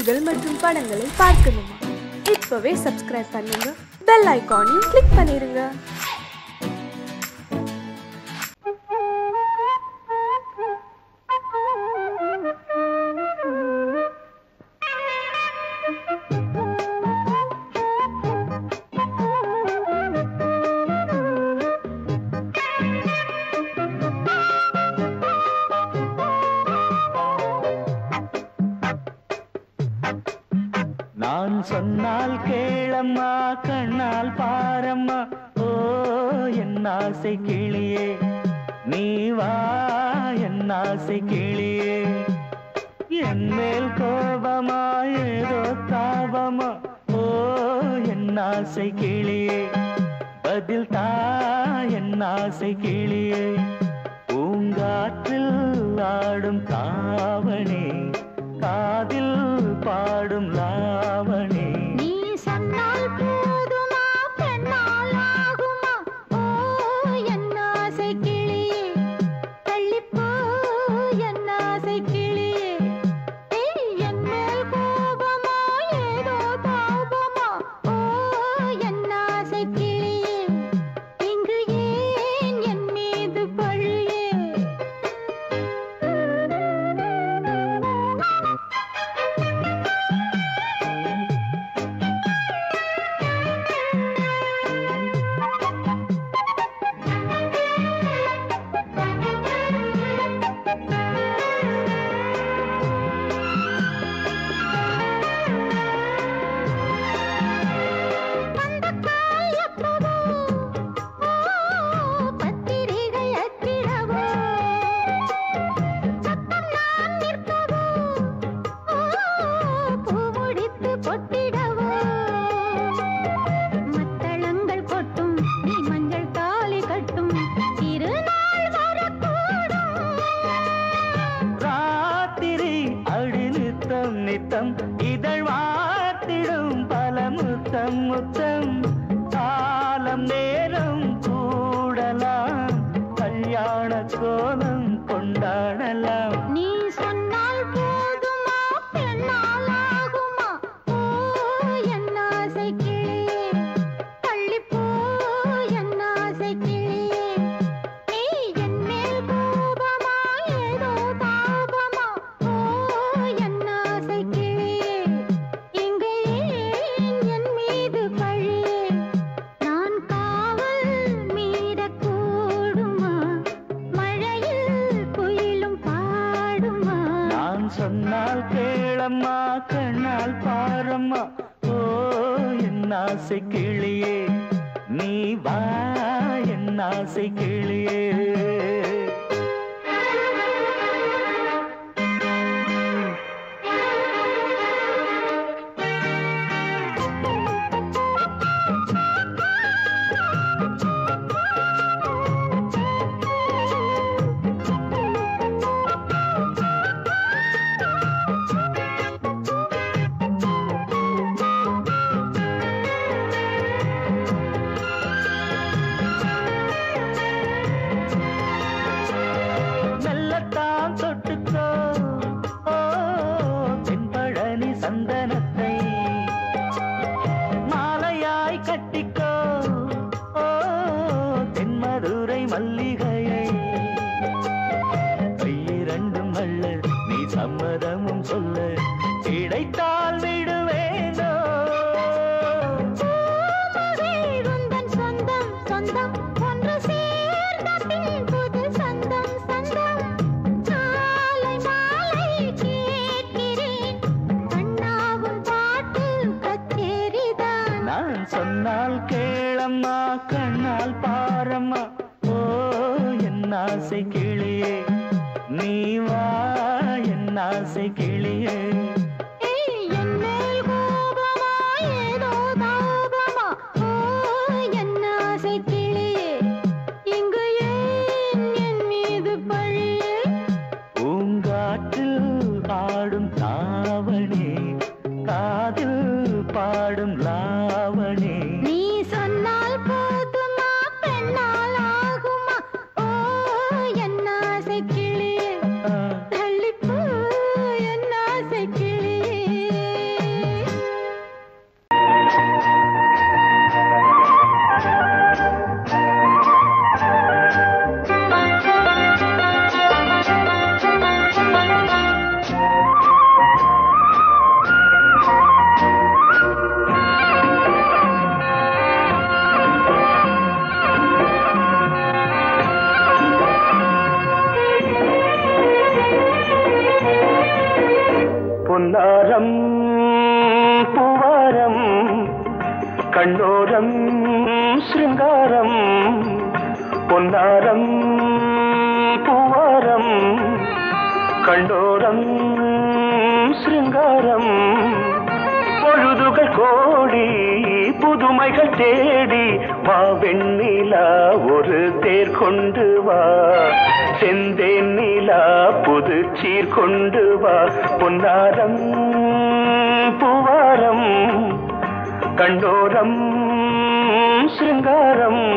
நிகழ்ச்சிகள் மற்றும் படங்களை பார்க்கணுமா இப்பவே சப்ஸ்கிரைப் பண்ணுங்க பெல் ஐகானையும் கிளிக் பண்ணிருங்க நான் சொன்னால் கேளம்மா கண்ணால் பாரம்மா ஓ என் ஆசை கிளியே நீ வா என் ஆசை கிளியே என் மேல் கோபமா ஏதோ தாபமா ஓ என் ஆசை கிளியே பதில் தா என் ஆசை கிளியே பூங்காற்றில் ஆடும் தாவணி காதில் பாடும் லாவணி நீ சொன்னால் போதுமா பெண்ணால் ஆகுமா ஓ என் ஆசை கிளியே தள்ளிப்போ என் ஆசை கிளியே ஏய், என் மேல் கோபமா ஏதோ தாபமா ஓ என் ஆசை கிளியே இங்கு ஏன் என் மீது பழியே வந்தக்கால் எப்பவோ ஓ பத்திரிகை அச்சிடவோ சத்தம் நான் நிற்கவோ ஓ பூ முடித்து பொட்டிடவோ மத்தளங்கள் கொட்டும் நீ மஞ்சள் தாலி கட்டும் திருநாள் வரக்கூடும் ராத்திரி அடி நித்தம் நித்தம் இதழ் வார்த்திடும் பல முத்தம் முத்தம் காலம் நேரம் கூடலாம் கல்யாண கோலம் கொண்டாடலாம் நீ சொன்னால் போதுமா பெண்ணால் ஆகுமா ஓ என் ஆசை கிளியே தள்ளிப்போ என் ஆசை கிளியே நீ என் மேல் கோபமா ஏதோ தாபமா ஓ என் ஆசை கிளியே இங்கே ஏன் என் மீது பழியே நான் காவல் மீறக்கூடுமா மழையில் குயிலும் பாடுமா நான் சொன்னால் கேளம்மா கண்ணால் பாரம்மா ஓ என் ஆசை கிளியே நீ வா என் ஆசை கிளியே மெல்லத்தான் தொட்டுக்கோ ஓ தென்பழனி சந்தனத்தை மாலையாய் கட்டிக்கோ ஓ தென்மதுரை மல்லிகையை கையிரண்டும் அல்ல நீ சம்மதமும் சொல்ல கிடைத்தால் விடுவேனோ பூமகள் உந்தன் சொந்தம் சொந்தம் ஒன்று சேர்ந்த பின் புது சொந்தம் சொந்தம் மாலை மாலை கேட்கிறேன் கண்ணாவும் பாட்டு கச்சேரிதான் நான் சொன்னால் கேளம்மா கண்ணால் பாரம்மா ஓ என் ஆசை கிளியே நீ வா என் ஆசை கிளியே ஏய், என் மேல் கோபமா ஏதோ தாபமா ஓ என் ஆசை கிளியே இங்கு ஏன் என் மீது பழியே பூங்காற்றில் ஆடும் தாவணி காதில் பாடும் லாவணி நீ சொன்னால் போதுமா பெண்ணால் ஆகுமா ஓ என் ஆசை கிளியே ஆ, தள்ளிப்போ என் ஆசை கிளியே பொன்னாரம் பூவாரம் கண்ணோரம் சிருங்காரம் பொன்னாரம் பூவாரம் கண்டோரம் சிருங்காரம் பொழுதுகள் கோடி புதுமைகள் தேடி வா வெண்ணிலா ஒரு தேர் கொண்டு வா செந்தேன் நிலா புது சீர் கொண்டு வா பொன்னாரம் பூவாரம் கண்டோரம் சிருங்காரம்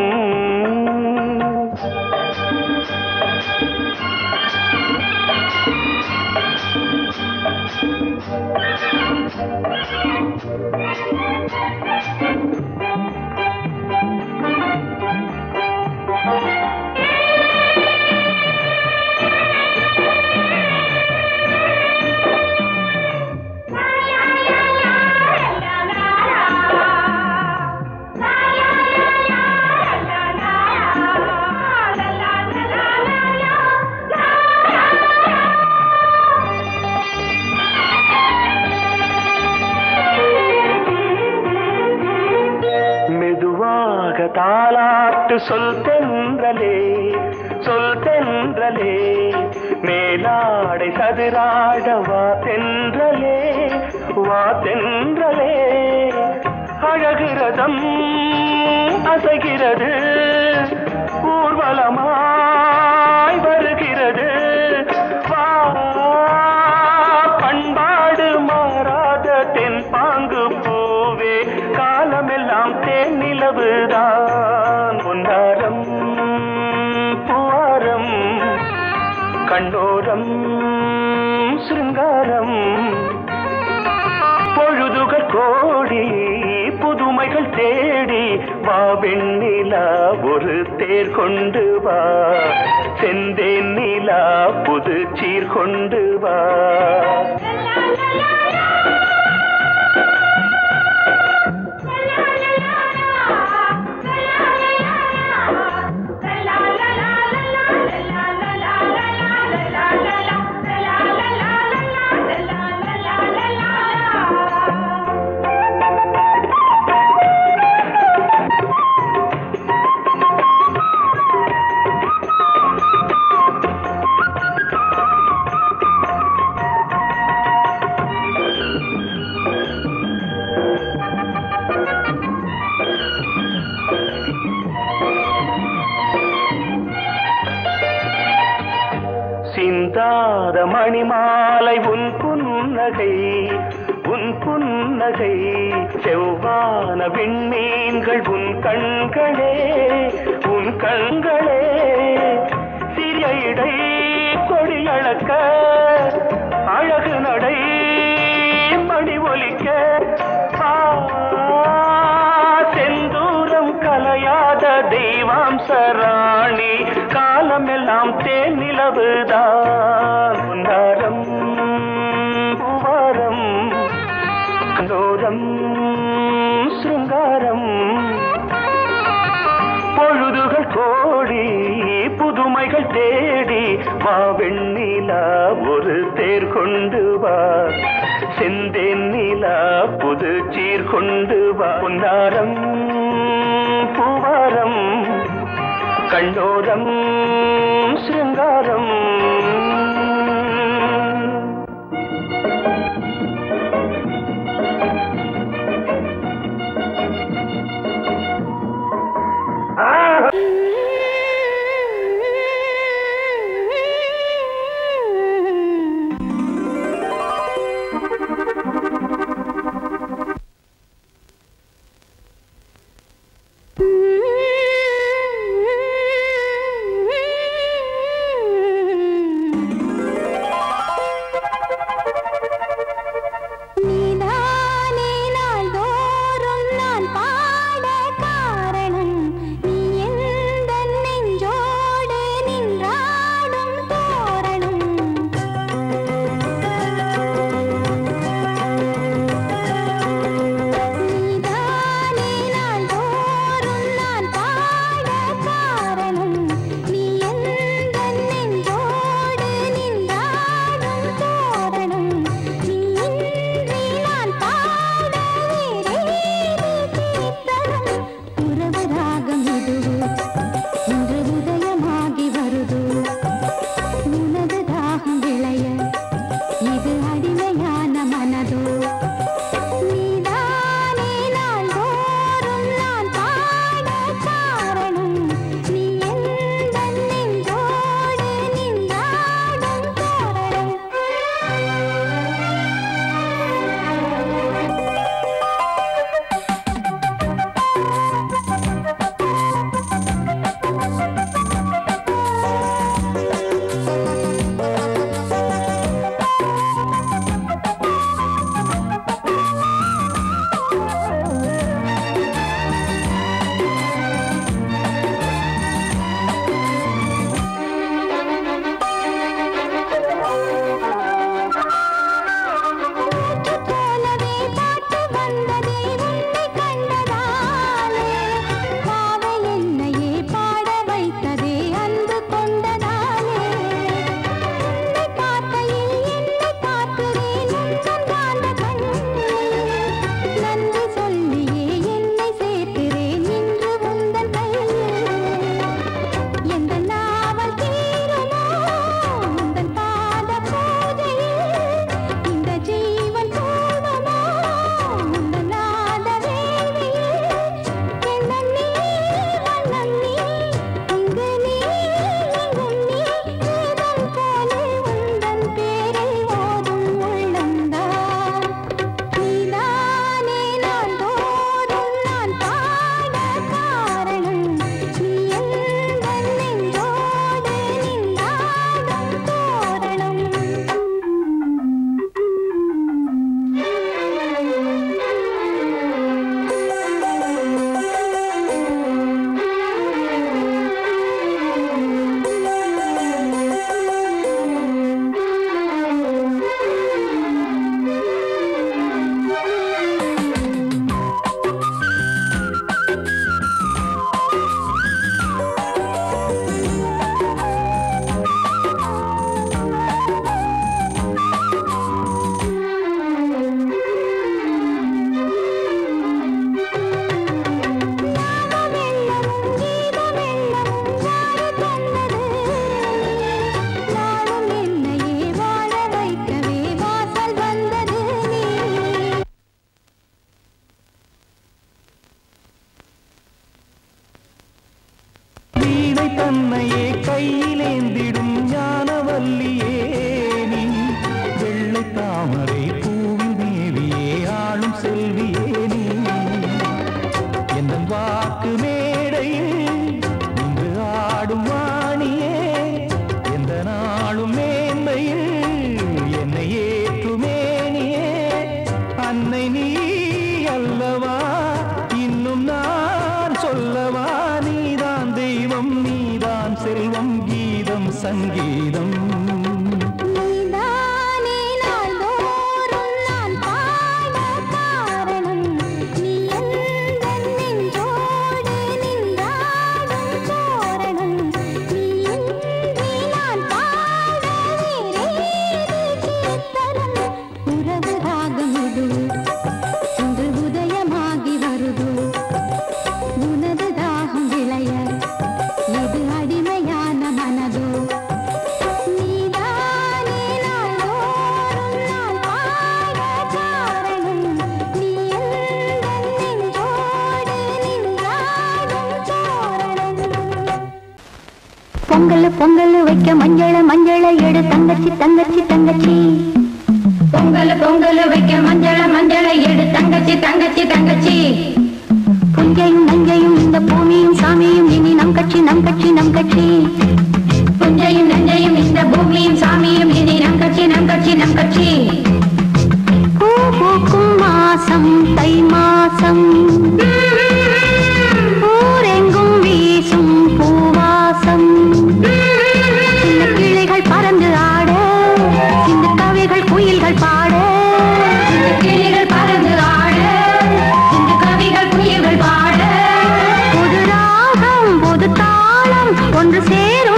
மெதுவாக தாலாட்டு சொல் தென்றலே சொல் தென்றலே மேலாடை சதுராட வா தென்றலே வா தென்றலே அழகிறதம் அசைகிறது ஊர்வலமாய் வருகிறது வா பண்பாடு மாறாத தென் பாங்கு பூவே காலமெல்லாம் தேன் நிலவுதான் பொன்னாரம் பூவாரம் கண்டோரம் சிருங்காரம் பொழுதுகள் கோடி புதுமைகள் தேடி வா வெண்ணிலா ஒரு தேர் கொண்டு வா செந்தேன் நிலா புது சீர் கொண்டு வா சிந்தாத மணிமாலை உன் புன்னகை உன் புன்னகை செவ்வான விண்மீன்கள் உன் கண்களே உன் கண்களே சிறிய இடை கொடியளக்க அழகு நடை மணி ஒலிக்க ஆ, செந்தூரம் கலையாத தெய்வாம்சராணி காலமெல்லாம் தேன் நிலவுதான் பொன்னாரம் பூவாரம் கண்டோரம் சிருங்காரம் பொழுதுகள் கோடி புதுமைகள் தேடி வா வெண்ணிலா ஒரு தேர் கொண்டு வா செந்தேன் நிலா புது சீர் கொண்டு வா பொன்னாரம் பூவாரம் கண்டோரம் சிருங்காரம் Mm-hmm. அன்னை நீ அல்லவா இன்னும் நான் சொல்லவா நீதான் தெய்வம் நீதான் செல்வம் கீதம் சங்கீதம் நீதானே நாள்தோறும் நான் பாட காரணம் நீ எந்தன் நெஞ்சோடு நின்றாடும் தோரணம் நீ இன்றி நான் பாட வேறேது கீர்த்தனம் உறவு ராகம் இது இன்று உதயமாகி வருது உனது தாகம் விளைய இது அடிமையான மனதோ நீதானே நாள்தோறும் நான் பாட காரணம் நீ எந்தன் நெஞ்சோடு நின்றாடும் தோரணம் பொங்கல் பொங்கல் வைக்க மஞ்சள மஞ்சள எடு தங்கச்சி தங்கச்சி தங்கச்சி பொங்கல் பொங்கல் வைக்க மஞ்சள மஞ்சள எடு தங்கச்சி தங்கச்சி தங்கச்சி புஞ்சையும் நஞ்சையும் இந்த பூமியும் சாமியும் இனி நம் கட்சி நம் கட்சி நம் கட்சி புஞ்சையும் நஞ்சையும் இந்த பூமியும் சாமியும் இனி நம் கட்சி நம் கட்சி நம் கட்சி பூ பூக்கும் மாசம் தை மாசம் ஊரெங்கும் வீசும் பூவாசம் சின்ன கிளைகள் பறந்து ஆட சின்ன கவிகள் குயில்கள் பாட சின்ன கிளிகள் பறந்து ஆட சின்ன கவிகள் குயில்கள் பாட புது ராகம் புது தாளம் ஒன்று சேர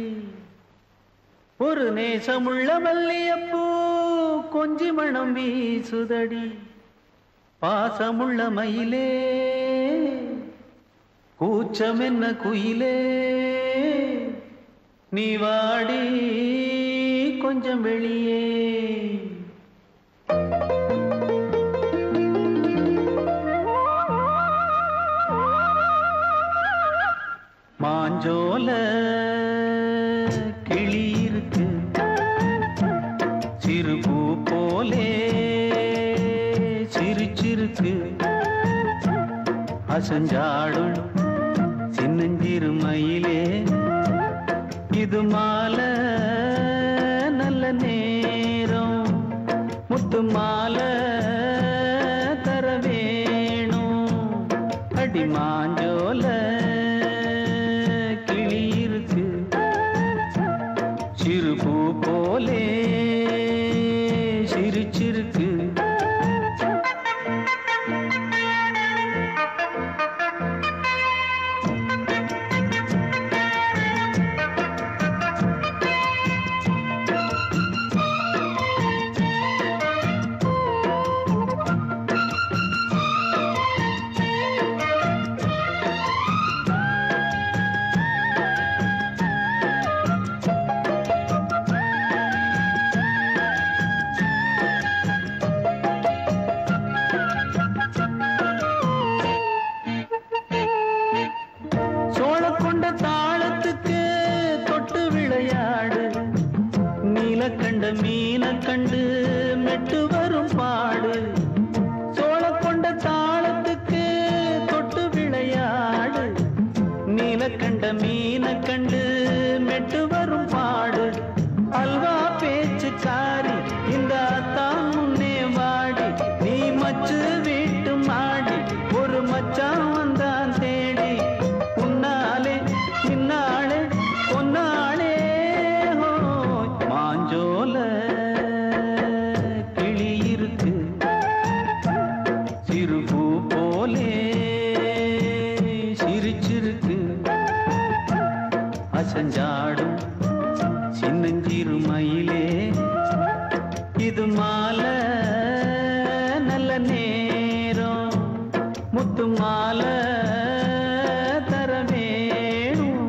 ஒரு நேசமுள்ள மல்லியப்பூ கொஞ்சி மணம் வீசுதடி பாசமுள்ள மயிலே கூச்சம் என்ன குயிலே நீ வாடி கொஞ்சம் வெளியே மாஞ்சோல கிளி இருக்கு சிறு பூ போலே சிரிச்சிருக்கு அசஞ்சாடும் சின்னஞ்சிறு மயிலே இது மாலை நல்ல நேரம் முத்து மாலை தர வேணும் அடி மாஞ்சோல கிளி இருக்கு சிறு பூ போலே சிரிச்சிருக்கு சோழக்கொண்ட தாளத்துக்கு தொட்டு விளையாடு நீலக்கண்ட மீன கண்டு மெட்டு வரும் பாடு சோழக்கொண்ட தாளத்துக்கு தொட்டு விளையாடு நீலக்கண்ட மீன கண்டு மெட்டு வரும் பாடு அல்வா பேச்சுக்காரி இந்த அத்தான் முன்னே வாடி நீ மச்சு வீட்டு மாடி ஒரு மச்சான் வந்தான் தேடி உன்னாலே பின்னாலே பொன்னாலே ஹோய் மாஞ்சோல கிளி இருக்கு சிறு பூ போலே சிரிச்சிருக்கு அசஞ்சாடும் சின்னஞ்சிறு மயிலே இது மாலை நல்ல நேரம் முத்து மாலை தர வேணும்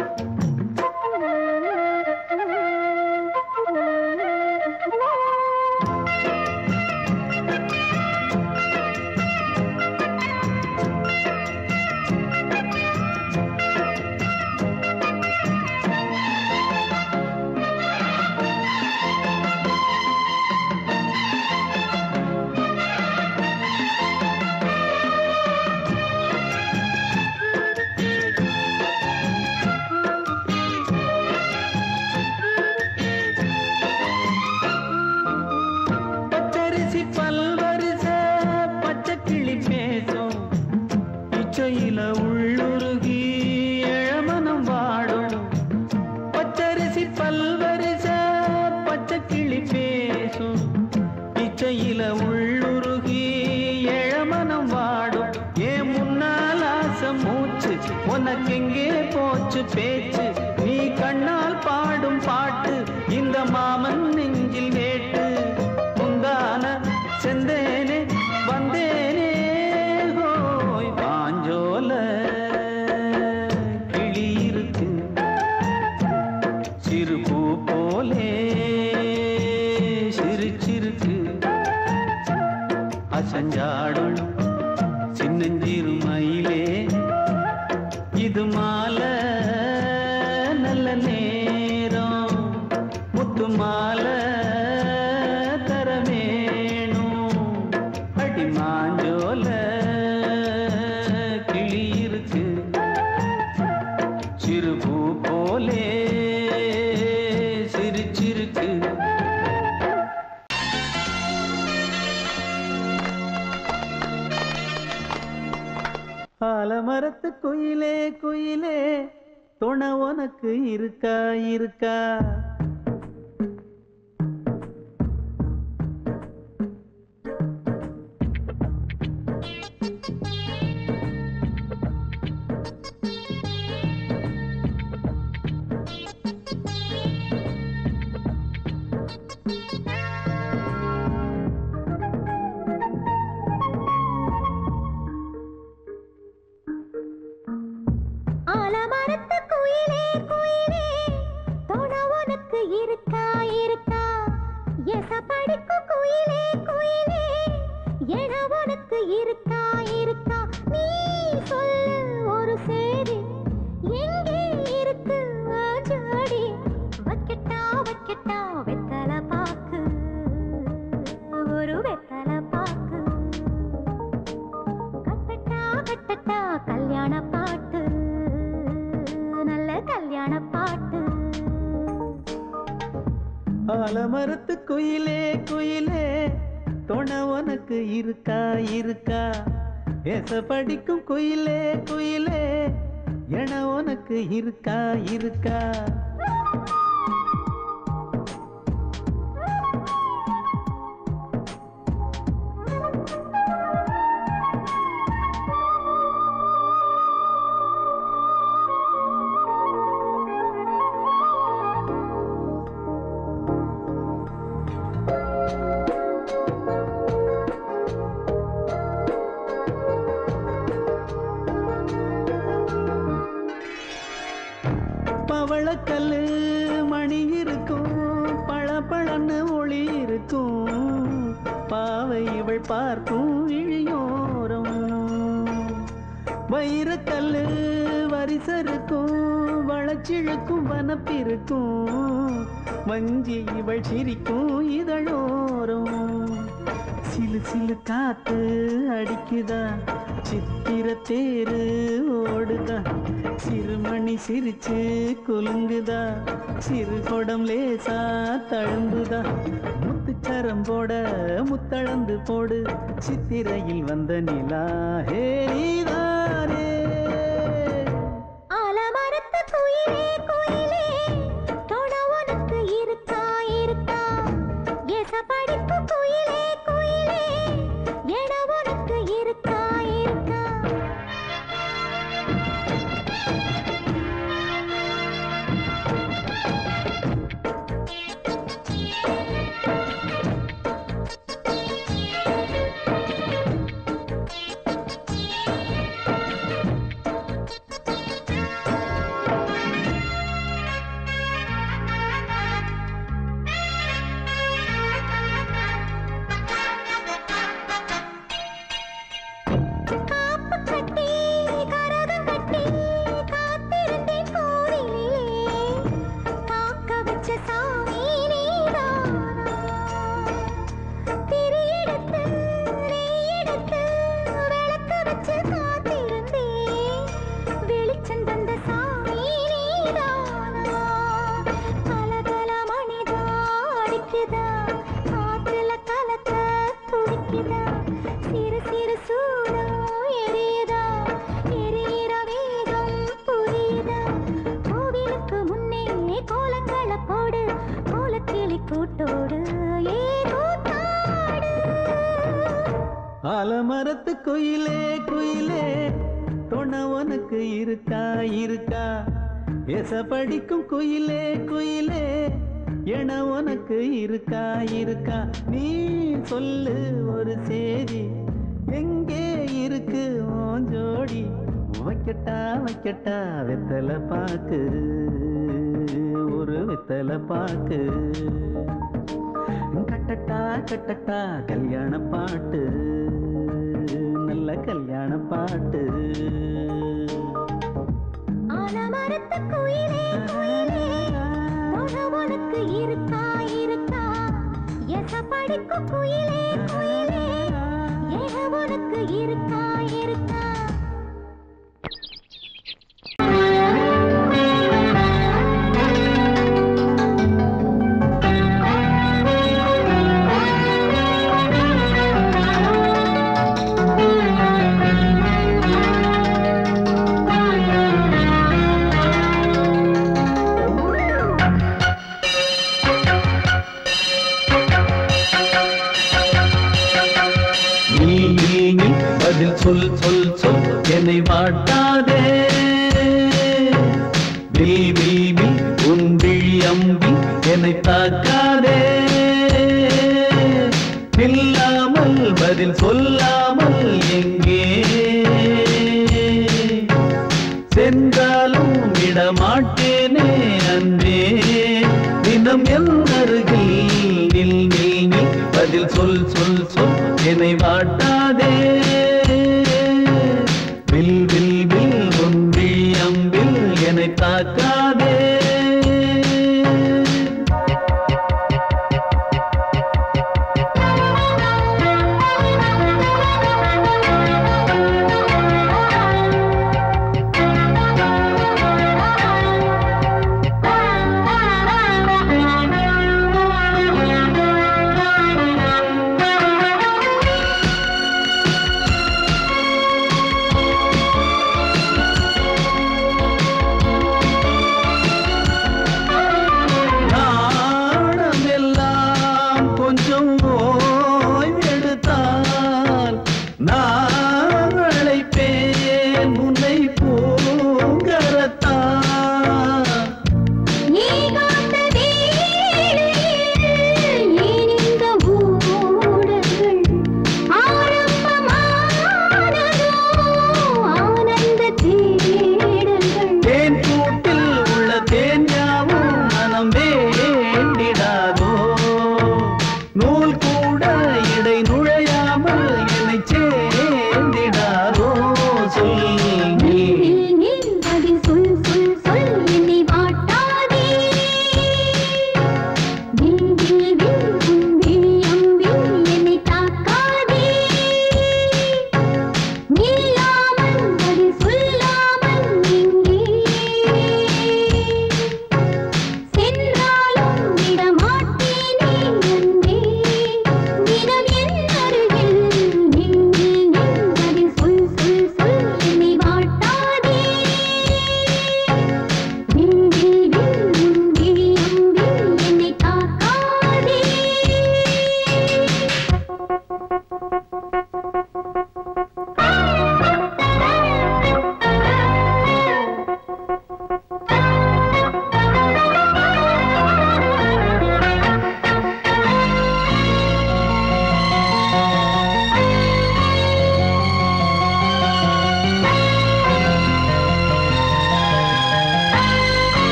பச்சரிசி பல்வரிச பச்சை கிளி பேசும் இச்சையில உள்ளுருகி இளமனம் வாடும் பச்சரிசி பல்வரிச பச்சை கிளி பேசும் இச்சையில உள்ளுருகி இளமனம் வாடும் ஏன் முன்னால் ஆசை மூச்சு உனக்கெங்கே போச்சு பேச்சு நீ கண்ணால் பாடும் பாட்டு இந்த மாமன் நெஞ்சில் வேட்டு முந்தான செந்தேனே வந்தேனே ஹோய் பாஞ்சோல கிளி இருக்கு சிறு பூ போலே சிரிச்சிருக்கு அசஞ்சாடும் சின்னஞ்சிறு மயிலே இது மாலை நல்ல நேரம் முத்து மாலை தர வேணும் அடி மாஞ்சோல கிளி இருக்கு சிறு பூ போலே சிரிச்சிருக்கு ஆலமரத்து குயிலே குயிலே துணை உனக்கு இருக்கா இருக்கா வைக்கட்டா வைக்கட்டா வெத்தல பாக்கு ஒரு வெத்தல பாக்கு கட்டட்டா கட்டட்டா கல்யாண பாட்டு நல்ல கல்யாண பாட்டு ஆலமரத்து குயிலே குயிலே துணை உனக்கு இருக்கா இருக்கா ஏச படிக்கும் குயிலே குயிலே என உனக்கு இருக்கா இருக்கா பவளக்கல்லு மணி இருக்கும் பளபளன்னு ஒளி இருக்கும் பாவை இவள் பார்க்கும் இழியோரம் வைரக்கல்லு வரிசருக்கும் வளச்சிழுக்கும் வனப்பிருக்கும் வஞ்சி இவள் சிரிக்கும் இதழோரம் சிலு சிலு காத்து அடிக்குதா சித்திர தேரு ஓடுதா சிறுமணி சிரிச்சு குலுங்குதா சிறு கொடம் லேசா தழும்புதா முத்துச்சரம் போட முத்தளந்து போடு சித்திரையில் வந்த நிலா ஹே நீதானே ஆலமரத்து குயிலே குயிலே தொட உனக்கு இருக்கா இருக்கா ஏச படிப்பு குயிலே குயிலே எட உனக்கு இருக்கா இருக்கா காப்பு கட்டி கரகம் கட்டி காத்திருந்தேன் கோவிலிலே காக்க வச்ச சாமி நீதானா திரியெடுத்து நெய்யெடுத்து விளக்கு வச்சு காத்திருந்தேன் வெளிச்சம் தந்த சாமி நீதானா கலகல மணிதா அடிக்குதா காத்துல கலக்க துடிக்குதா சிறு சிறு சூடம் எரியுதா எரியிற வேகம் புரியுதா கோவிலுக்கு முன்னே கோலங்களை போடு கோலக்கிளி கூட்டோடு ஏ கூத்தாடு ஆலமரத்து குயிலே குயிலே துணை உனக்கு இருக்கா இருக்கா எச படிக்கும் குயிலே குயிலே என உனக்கு இருக்கா இருக்கா நீ சொல்லு ஒரு சேதி எங்கே இருக்கு உன் ஜோடி வைக்கட்டா வைக்கட்டா வெத்தலை பாக்கு ஒரு வெத்தலை பாக்கு கட்டட்டா கட்டட்டா கல்யாண பாட்டு நல்ல கல்யாண பாட்டு ஆலமரத்து குயிலே குயிலே தொட உனக்கு இருக்கா இருக்கா எச படிக்கும் குயிலே குயிலே ஏக உனக்கு இருக்கா இருக்கா நீ நீ நீ பதில் சொல் சொல் சொல் என்னை வாட்டாதே வில் வில் வில் உன் விழி அம்பி என்னை தாக்காதே இல்லாமல் பதில் சொல்லாமல் எங்கே சென்றாலும் விடமாட்டேனே அன்பே தினம் என் அருகில் நில் நில் நில் பதில் சொல் சொல் சொல் என்னை வாட்டாதே வில் வில் வில் உன் விழி அம்பில் என்னை தாக்காதே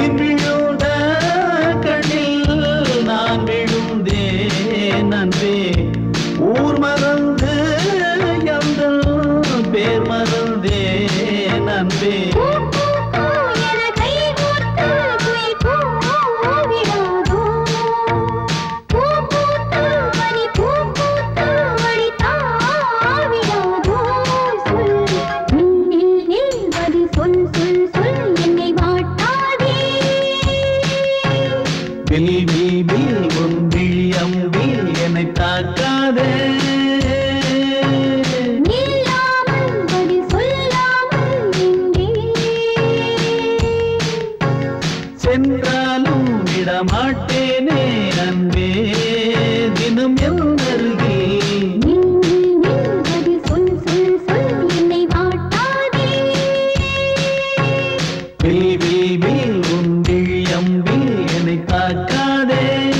நீ விழுந்த கண்ணில் நான் விழுந்தேன் அன்பே ஊர் மறந்து எங்கள் பேர் மறந்தேன் அன்பே பூ பூ பூ என கை கோர்த்து குயில் கூவிடாதோ பூ பூத்து மணி பூ பூத்து மணி தாவிடாதோ சொல் நில் நில் நில் பதில் சொல் சொல் சொல் என்னை வாட்டாதே வில் வில் வில் உன் விழியம்பில் என்னை தாக்காதே நில்லாமல் பதில் சொல்லாமல் நின்றேன் சென்றாலும் விடமாட்டேனே அன்பே தினம் எந்தருகில் நில் நில் நில் பதில் சொல் சொல் சொல் என்னை வாட்டாதே வில் வில் வில் உன் விழியம்பில் என்னை தாக்காதே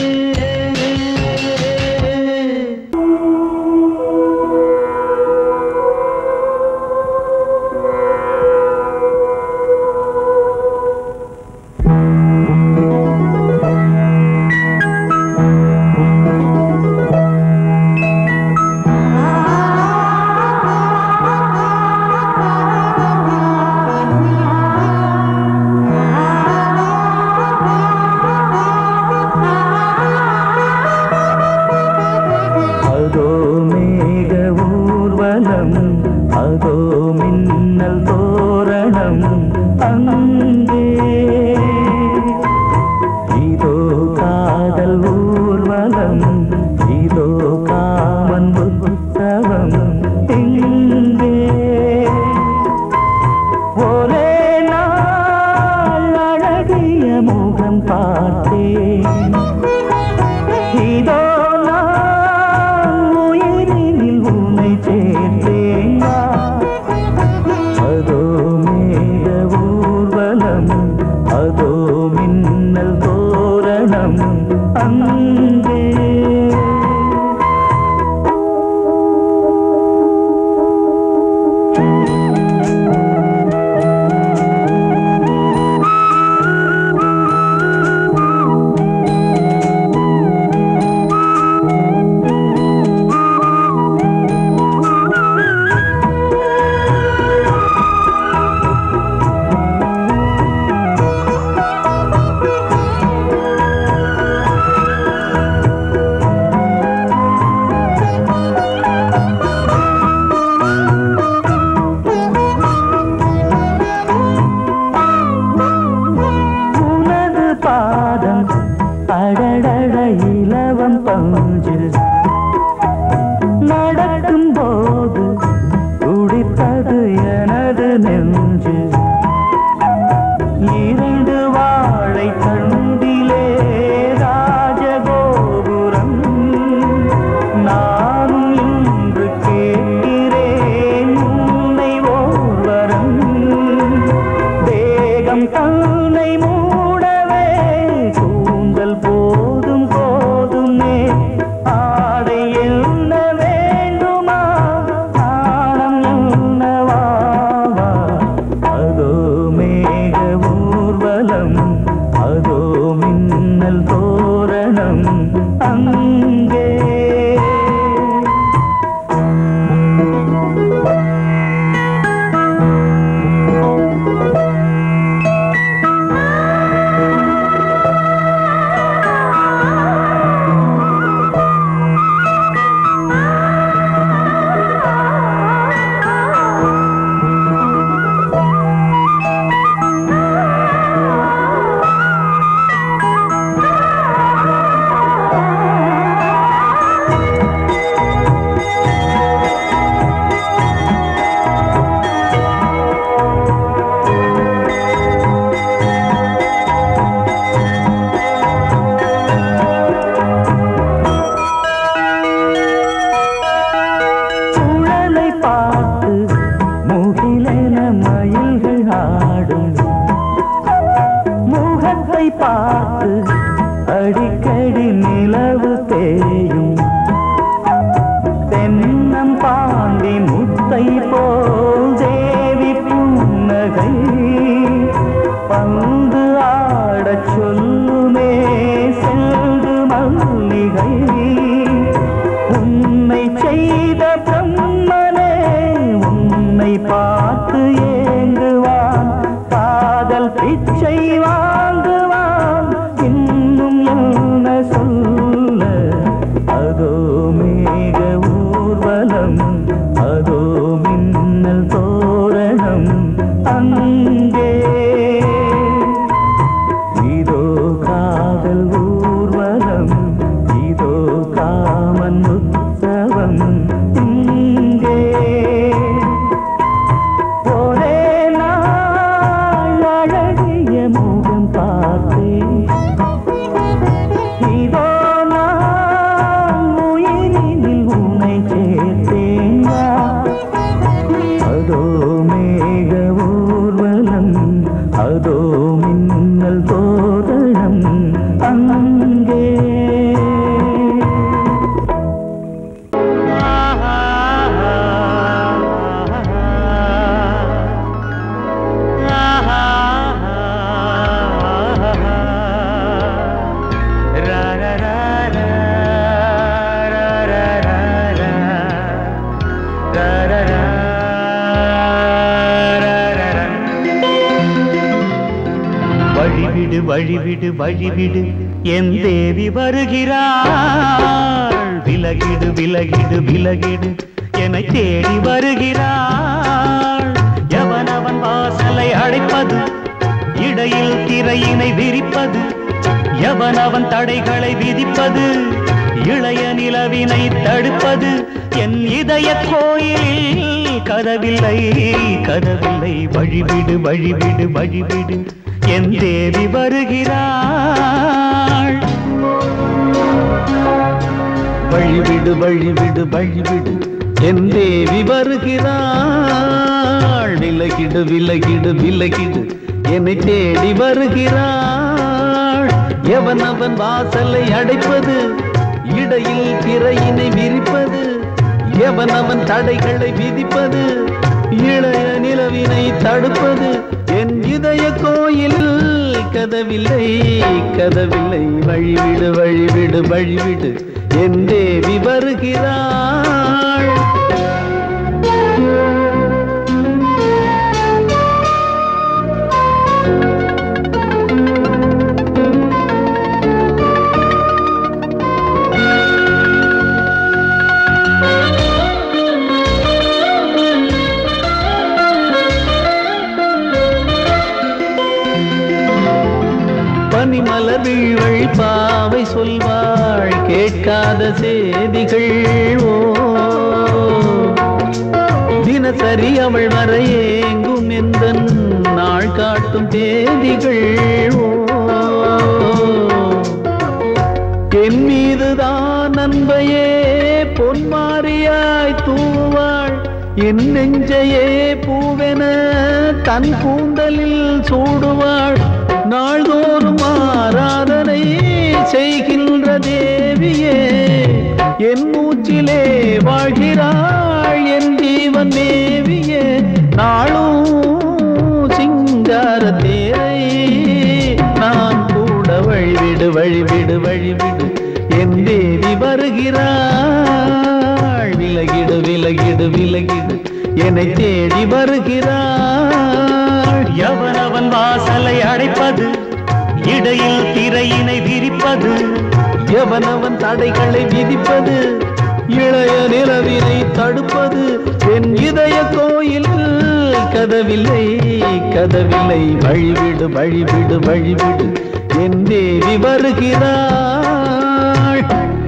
அதோ மேக ஊர்வலம் அதோ மின்னல் தோரணம் அங்கே இதோ காதல் ஊர்வலம் இதோ காமன் உற்சவம் இங்கே ஒரே நாள் அழகிய முகம் பார்த்தேன் இதோ நான் உயிரினில் உன்னை சேர்த்தேன் அதோ மேக ஊர்வலம் அதோ மின்னல் தோரணம் அங்கே உனது பாதம் அடடட இலவம் பஞ்சு நடக்கும் போது துடிப்பது எனது நெஞ்சு இரண்டு வாழை தண்டிலே ராஜகோபுரம் நானும் இன்று கேட்கிறேன் உன்னை ஓர்வரம் தேகம் தன்னை மூடவே கூந்தல் போதும் போதுமே ஆடை என்ன வேண்டுமா ஆடம் என்னவா அதோ மேக ஊர்வலம் அதோ மின்னல் தோரணம் அங்கே சுழலை பார்த்து முகிலென மயில்கள் ஆடும் முகத்தை பார்த்து அடிக்கடி நிலவு தேயும் தென்னம் பாண்டி முத்தை போல் தேவி புன்னகை பந்து ஆட வரச் சொல்லுமே செல்து மல்லிகை உன்னை செய்த பிரம்மனே உன்னை பார்த்து ஏங்குவான் காதல் பிச்சை வாங்குவான் இன்னும் என்ன சொல்ல அதோ மேக ஊர்வலம் அதோ மின்னல் தோரணம் அங்கே இதோ காதல் ஊர்வலம் இதோ காமன் உற்சவம் இங்கே ஒரே நாள் அழகிய முகம் பார்த்தேன் இதோ நான் உயிரினில் உன்னை சேர்த்தேன் வா. அதோ மேக ஊர்வலம் அதோ மின்னல் தோரணம் அங்கே வழிவிடு வழிவிடு வழிவிடு என் தேவி வருகிறாள் விலகிடு விலகிடு விலகிடு என்னை தேடி வருகிறாள் எவனவன் வாசலை அடைப்பது இடையில் திரையினை விரிப்பது எவனவன் தடைகளை விதிப்பது இளைய நிலவினை தடுப்பது என் இதய கோயிலில் கதவில்லை கதவில்லை வழிவிடு வழிவிடு வழிவிடு என் தேவி வருகிறாள் வழிவிடு வழிவிடு வழிவிடு என் தேவி வருகிறாள் விலகிடு விலகிடு விலகிடு என்னை தேடி வருகிறாள் எவன் அவன் வாசலை அடைப்பது இடையில் திரையினை விரிப்பது எவன் அவன் தடைகளை விதிப்பது இளைய நிலவினை தடுப்பது என் இதய கோயில் கதவில்லை கதவில்லை வழிவிடு வழிவிடு வழிவிடு என் தேவி வருகிறாள் பனிமலர் வீழ்வழி பாவை சொல்வாள் கேட்காத செய்திகள் ஓ தினசரி அவள் வர ஏங்கும் எந்த நாள் காட்டும் தேதிகள் ஓ என் மீதுதான் அன்பையே பொன்மாரியாய் தூவாள் என் நெஞ்சையே பூவென தன் கூந்தலில் சூடுவாள் நாள்தோறும் ஆராதனை செய்கின்ற தேவியே என் மூச்சிலே வாழ்கிறாள் என் ஜீவன் தேவியே நாளும் சிங்கார தேரை நான் கூட வழிவிடு வழிவிடு வழிவிடு என் தேவி வருகிறாள் விலகிடு விலகிடு விலகிடு என்னை தேடி வருகிறாள் எவனவன் வாசலை அடைப்பது இடையில் திரையினை விரிப்பது எவனவன் தடைகளை விதிப்பது இளைய நிலவினை தடுப்பது என் இதய கோயில் கதவில்லை கதவில்லை வழிவிடு வழிவிடு வழிவிடு என் தேவி வருகிறாள்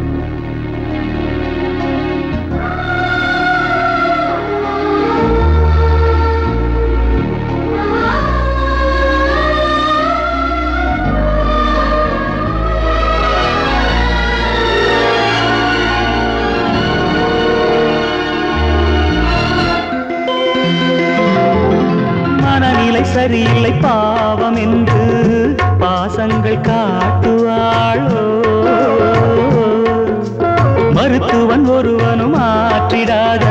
மனநிலை சரியில்லை பாவம் என்று பாசங்கள் காட்டுவாளோ மருத்துவன் ஒருவனும் ஆற்றிடாத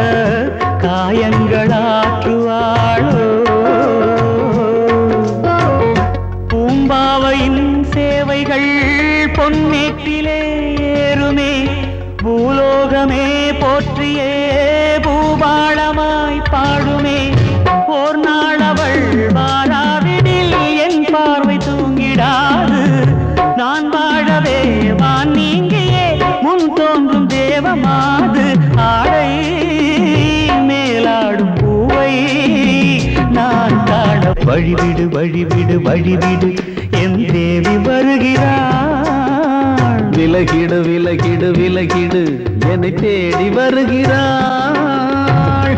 காயங்களாற்றுவாளோ பூம்பாவையின் தேவைகள் பொன்னேற்றிலே ஏறுமே பூலோகமே போற்றியே பூபாளமாய் பாடுமே ஓர் நாள் அவள் வாராவிடில் என் பார்வை தூங்கிடாது நான் வாழவே வான் நீங்கியே முன் தோன்றும் தேவமாது ஆடை மேலாடும் பூவை நான் காண வழிவிடு வழிவிடு வழிவிடு என் தேவி வருகிறாள் விலகிடு விலகிடு விலகிடு என்னை தேடி வருகிறாள்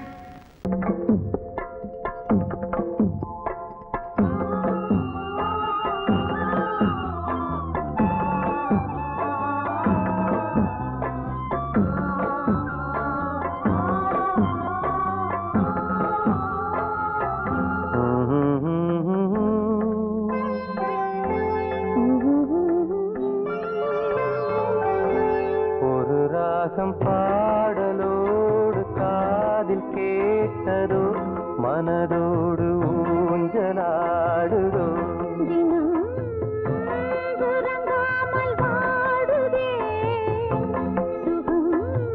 ஒரு ராகம் பாடலோடு காதில் கேட்டதோ மனதோடு ஊஞ்சலாடுதோ தினம் உறங்காமல் வாடுதே சுகம்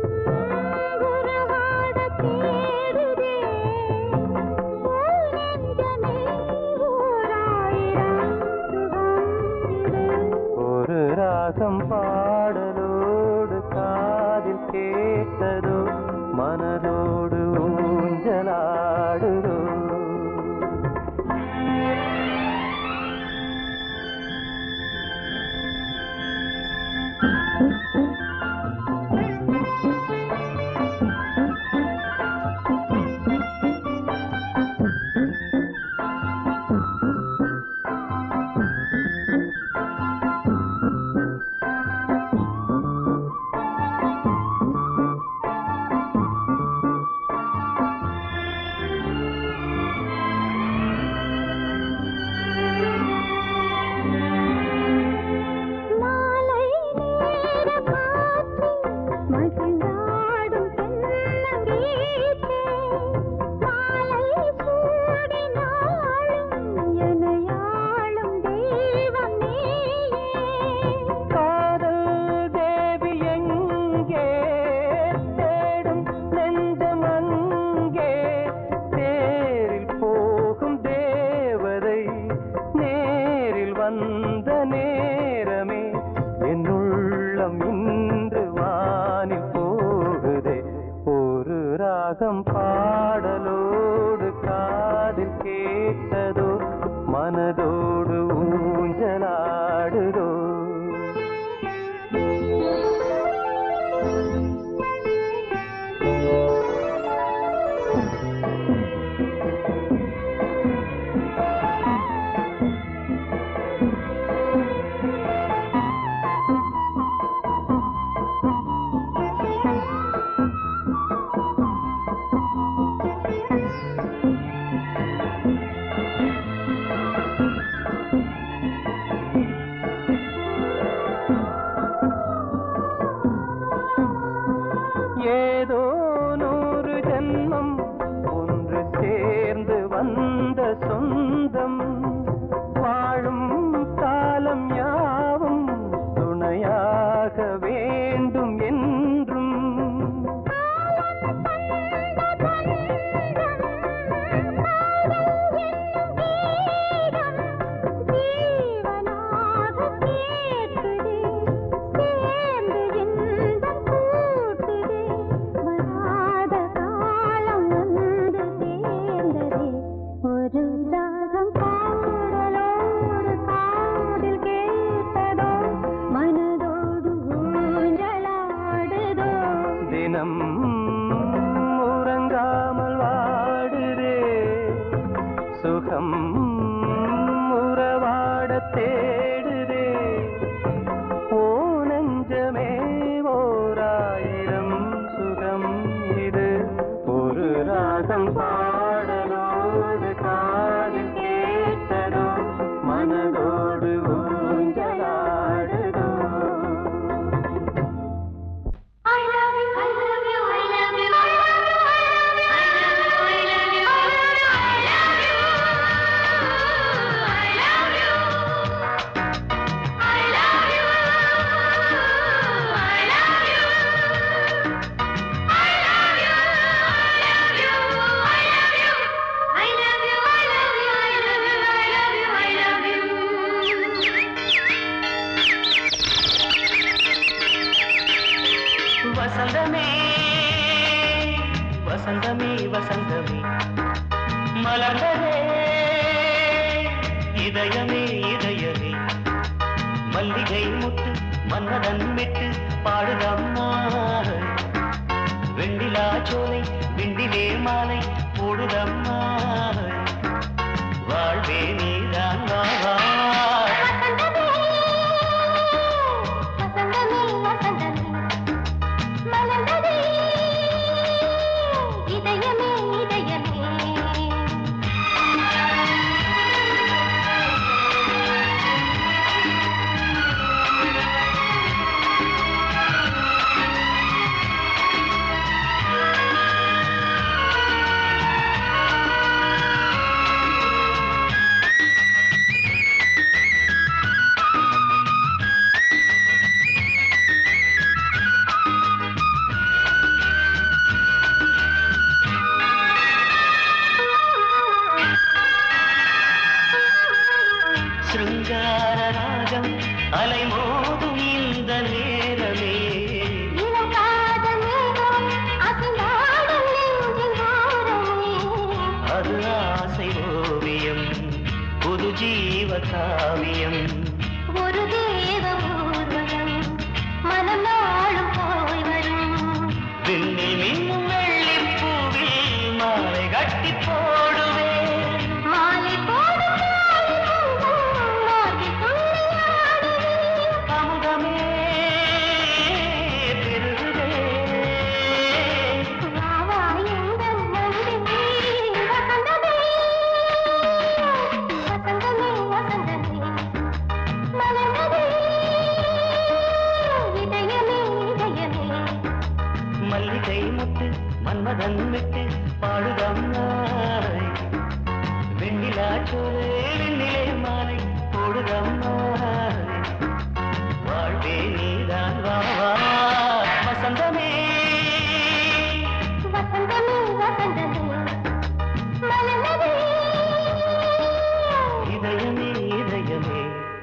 உறவாடத் தேடுதே உன் நெஞ்சமே ஓராயிரம் சுகம் இது ஒரு ராகம் பாடலோடு காதில் கேட்டதோ மனதோடு ஊஞ்சலாடுதோ வசந்தமே வசந்தமே வசந்தமே மலர்ந்ததே இதயமே இதயமே மல்லிகை முட்டு மன்னதன் விட்டு பாடுதம்மா வெண்ணிலா சோலை விண்டிலே மாலை போடுதம்மா வாழ்வே நீதான் வா வா. வசந்தமே வசந்தமே வசந்தமே மலர்ந்ததே இதயமே இதயமே சிருங்கார ராகம் அலைமோதும் இந்த நேரமே இளம் காதல் மேகம் அசைந்தாடும் நெஞ்சின் ஓரமே அது ஆசை ஓவியம் புது ஜீவ காவியம் ஒரு தேவ ஊர்வலம் மனம் நாளும் போய் வரும் விண்ணில் மின்னும் வெள்ளிப் பூவில் மாலை கட்டி போடுவேன் மாலை போடும் மார்கழி துள்ளியாடுவேன் அமுதமே பெருகுதே வா வா எங்கள் நந்தினி வசந்தமே வசந்தமே வசந்தமே மலர்ந்ததே இதயமே இதயமே மல்லிகை முட்டு மன்மதன் விட்டு பாடுதம்மா வெண்ணிலா சோலை வெண்ணிலே மாலை போடுதம்மா வாழ்வே நீதான் வா வா வசந்தமே வசந்தமே வசந்தமே மலர்ந்ததே இதயமே இதயமே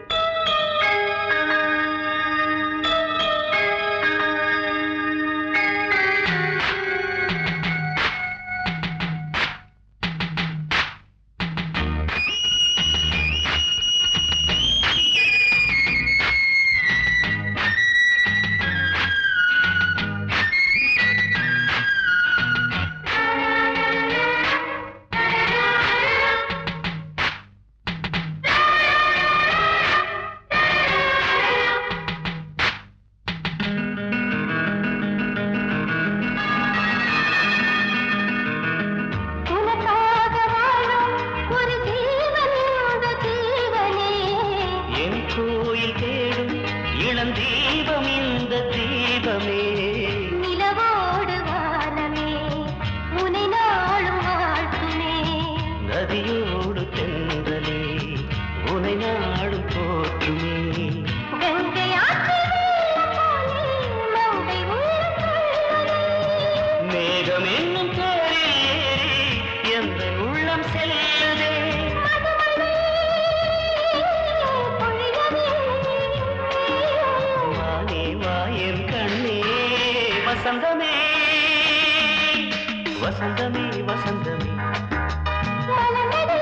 உனக்காக வாழும் ஒரு ஜீவன் இந்த ஜீவனே என் கோயில் தேடும் இளம் தீபம் இந்த தீபமே நிலவோடு வானமே உனை நாளும் வாழ்த்துமே நதியோடு தென்றலே உனை நாடும் போற்றுமே கங்கை ஆற்று வெள்ளம் போலே மங்கை உள்ளம் கொள்ளுதே. மேகம் என்னும் பேரில் ஏறி எந்த உள்ளம் செல்லுதே மதுமழை பொழியவே. வானே வாயன் கண்ணே வசந்தமே வசந்தமே வசந்தமே மலர்ந்ததே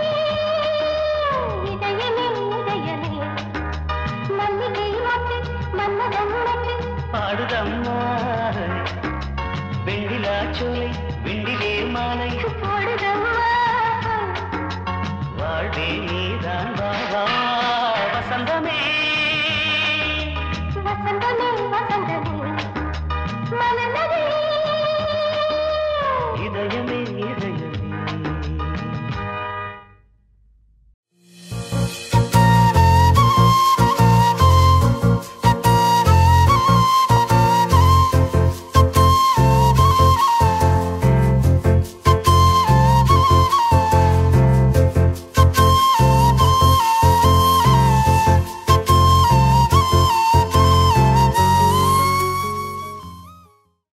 இதயமே இதயமே மல்லிகை மொட்டு மன்மதன் மொட்டு பாடுதம்மா வெண்ணிலா சோலை வெண்டிலே மாலை போய்